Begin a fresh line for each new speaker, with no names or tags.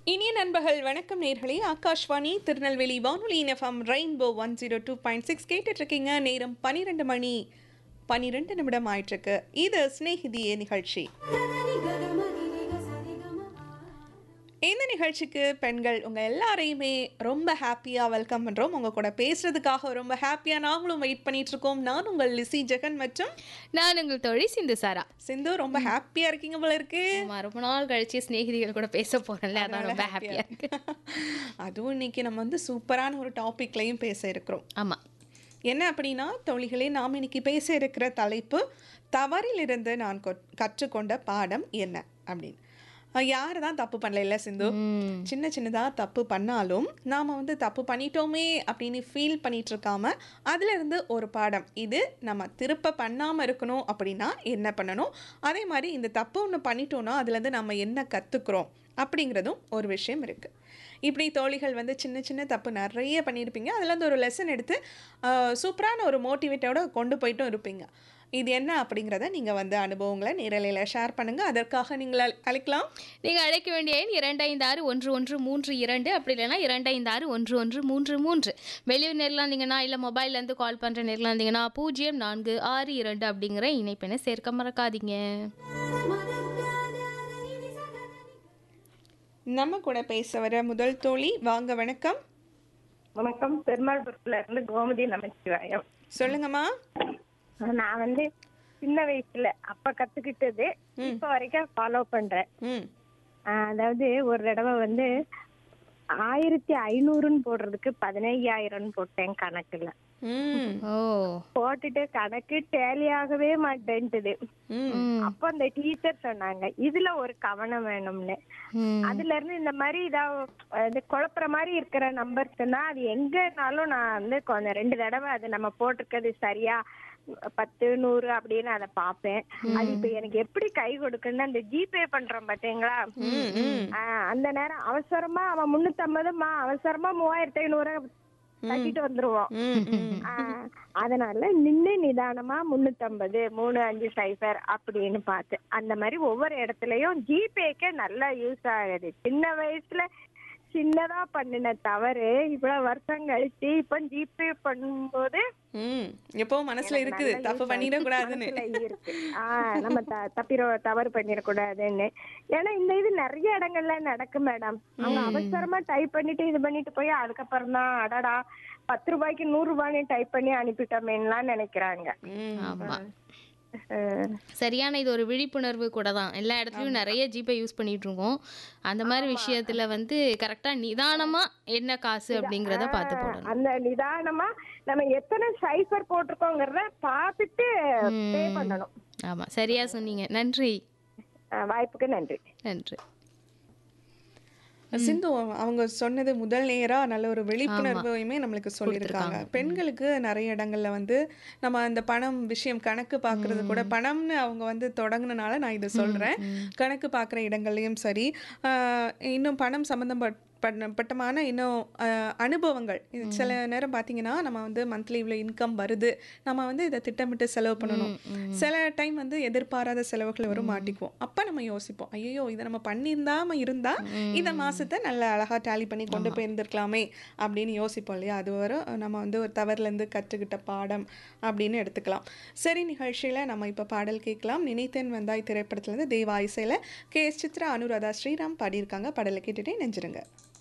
இனிய நண்பர்கள் வணக்கம் நேர்களே ஆகாஷ்வாணி திருநெல்வேலி வானொலி FM rainbow one zero two point six கேட்டுட்டு இருக்கீங்க நேரம் பன்னிரெண்டு மணி பன்னிரெண்டு நிமிடம் ஆயிட்டிருக்கு இது ஸ்நேகிதியே நிகழ்ச்சி இந்த நிகழ்ச்சிக்கு பெண்கள் உங்கள் எல்லாரையுமே ரொம்ப ஹாப்பியாக வெல்கம் பண்ணுறோம் உங்கள் கூட பேசுறதுக்காக ரொம்ப ஹாப்பியாக நாங்களும் வெயிட் பண்ணிட்டு இருக்கோம் நான் உங்கள் லிசி ஜெகன் மற்றும்
நான் உங்கள் தோழி சிந்து சாரா
சிந்து ரொம்ப ஹாப்பியாக இருக்கீங்க போல இருக்கு
ஆமா, ரொம்ப நாள் கழிச்சு சிநேகிதிகள் கூட பேச போறேன்ல அதான் ரொம்ப ஹாப்பியா இருக்கு
அதுவும் இன்னைக்கு நம்ம வந்து சூப்பரான ஒரு டாபிக்லையும் பேச இருக்கிறோம்
ஆமா
என்ன அப்படின்னா தோழிகளே நாம் இன்னைக்கு பேச இருக்கிற தலைப்பு தவறிலிருந்து நான் கொ- கற்றுக்கொண்ட பாடம் என்ன அப்படின்னு யார் தான் தப்பு பண்ணல இல்லை சிந்து
ம்.
சின்ன சின்னதாக தப்பு பண்ணாலும் நாம் வந்து தப்பு பண்ணிட்டோமே அப்படின்னு ஃபீல் பண்ணிட்டு இருக்காம அதுலேருந்து ஒரு பாடம் இது நம்ம திருப்ப பண்ணாமல் இருக்கணும் அப்படின்னா என்ன பண்ணணும் அதே மாதிரி இந்த தப்பு ஒன்று பண்ணிட்டோம்னா அதுலேருந்து நம்ம என்ன கற்றுக்குறோம் அப்படிங்கிறதும் ஒரு விஷயம் இருக்குது இப்படி தோழிகள் வந்து சின்ன சின்ன தப்பு நிறைய பண்ணியிருப்பீங்க அதுலேருந்து ஒரு லெசன் எடுத்து ஆஹ், சூப்பரான ஒரு மோட்டிவேட்டோட கொண்டு போயிட்டும் இருப்பீங்க இது என்ன அப்படிங்கிறத நீங்கள் வந்து அனுபவங்களை நேரலையில் ஷேர் பண்ணுங்கள் அதற்காக நீங்கள் அழ- அழைக்கலாம்
நீங்க அழைக்க வேண்டிய எண் இரண்டு ஐந்து ஆறு ஒன்று ஒன்று மூன்று இரண்டு அப்படி இல்லைன்னா இரண்டு ஐந்து ஆறு ஒன்று ஒன்று மூன்று மூன்று வெளியூர் நேரில் இருந்தீங்கன்னா இல்லை மொபைல்ல இருந்து கால் பண்ற நேரில் இருந்தீங்கன்னா பூஜ்ஜியம் நான்கு ஆறு இரண்டு அப்படிங்கிற இணைப்பெண்ணை சேர்க்க மறக்காதீங்க
நம்ம கூட பேச வர முதல் தோழி வாங்க வணக்கம்
வணக்கம் பெருமாள்புரத்துல இருந்து கோமதி நமச்சிவாயம்
சொல்லுங்கம்மா
நான் வந்து சின்ன வயசுல அப்ப கத்துக்கிட்டது இப்ப வரைக்கும் ஃபாலோ பண்றேன்
ம்
ஆஹ் அதாவது ஒரு தடவை வந்து ஆயிரத்தி ஐநூறுன்னு போடுறதுக்கு பதினையாயிரம்னு போட்டேன் கணக்குல
ம்
ஓ
போட்டுட்டு கணக்கு டேலி ஆகவே மாட்டேன்ட்டுது
ம்
ம்.
அப்ப அந்த டீச்சர் சொன்னாங்க இதுல ஒரு கவனம் வேணும்னு
ம்.
அதுல இருந்து இந்த மாதிரி இதா இது குழப்புற மாதிரி இருக்கிற நம்பர்ஸ்னா அது எங்கனாலும் நான் வந்து கொஞ்சம் ரெண்டு தடவை அது நம்ம போட்டிருக்கிறது சரியா பத்து நூறு அப்படின்னு அதை பார்ப்பேன் அது இப்ப எனக்கு எப்படி கை கொடுக்குன்னு அந்த ஜிபே பண்றோம் பாத்தீங்களா
ம் ம்
ஆஹ் அந்த நேரம் அவசரமா அவன் முன்னூத்தி ஐம்பதுமா அவசரமா மூவாயிரத்தி ஐநூறு கட்டிட்டு வந்துருவோம்
ம் ம்
ஆஹ் அதனால நின்னு நிதானமா முன்னூத்தம்பது மூணு அஞ்சு சைபர் அப்படின்னு பார்த்து அந்த மாதிரி ஒவ்வொரு இடத்துலயும் ஜிபேக்கே நல்லா யூஸ் ஆகுது சின்ன வயசுல சின்னதா பண்ணின தவறு இவ்வளவு வருஷம் கழிச்சு இப்ப ஜிபே பண்ணும்போது
ம் எப்பவும் மனசுல இருக்குது
நல்லா
தப்பு
use
பண்ணிடக்கூடாதுன்னு
மனசுல இருக்கு ஆஹ் நம்ம த- தப்பிர தவறு பண்ணிடக்கூடாதுன்னு ஏன்னா இந்த இது நிறைய இடங்கள்ல நடக்கும் மேடம் அவங்க அவசரமா டைப் பண்ணிட்டு இது பண்ணிட்டு போய் அதுக்கப்புறம் தான் அடடா பத்து ரூபாய்க்கு நூறு ரூபாய்னு டைப் பண்ணி அனுப்பிட்டோமேலாம் நினைக்கிறாங்க
ம்
ஆமா
அஹ்
சரியான இது ஒரு விழிப்புணர்வு கூட தான் எல்லா இடத்துலயும் நிறைய ஜிபே யூஸ் பண்ணிட்டு இருக்கோம் அந்த மாதிரி விஷயத்துல வந்து கரெக்டா நிதானமா என்ன காசு அப்படிங்கறத பார்த்து போடணும்
அந்த நிதானமா நம்ம எத்தனை சைபர் போட்டிருக்கோங்கிறத பார்த்துட்டு பே பண்ணணும்
ஆமா சரியா சொன்னீங்க நன்றி
அஹ் வாய்ப்புக்கு நன்றி
நன்றி
சிந்து அவங்க சொன்னது முதல் நேரா நல்ல ஒரு விழிப்புணர்வையுமே நம்மளுக்கு சொல்லியிருக்காங்க பெண்களுக்கு நிறைய இடங்கள்ல வந்து நம்ம அந்த பணம் விஷயம் கணக்கு பார்க்கறது கூட பணம்னு அவங்க வந்து தொடங்குனனால நான் இதை சொல்றேன் கணக்கு பார்க்குற இடங்கள்லையும் சரி ஆஹ் இன்னும் பணம் சம்மந்தப்பட்ட பட்டமான இன்னும் ஆஹ் அனுபவங்கள் இது சில நேரம் பார்த்தீங்கன்னா நம்ம வந்து மந்த்லி இவ்வளோ இன்கம் வருது நம்ம வந்து இதை திட்டமிட்டு செலவு பண்ணணும் சில டைம் வந்து எதிர்பாராத செலவுகள் வரும் மாட்டிக்குவோம் அப்போ நம்ம யோசிப்போம் ஐயோ இதை நம்ம பண்ணியிருந்தாம இருந்தா இந்த மாசத்தை நல்ல அழகா டேலி பண்ணி கொண்டு போயிருந்திருக்கலாமே அப்படின்னு யோசிப்போம் இல்லையா அது வரும் நம்ம வந்து ஒரு தவறுலேருந்து கற்றுக்கிட்ட பாடம் அப்படின்னு எடுத்துக்கலாம் சரி நிகழ்ச்சியில நம்ம இப்போ பாடல் கேட்கலாம் நினைத்தேன் வந்தாய் திரைப்படத்துலேருந்து தேவா இசையில் கே எஸ் சித்ரா அனுராதா ஸ்ரீராம் பாடியிருக்காங்க பாடலை கேட்டுட்டே நெஞ்சிருங்க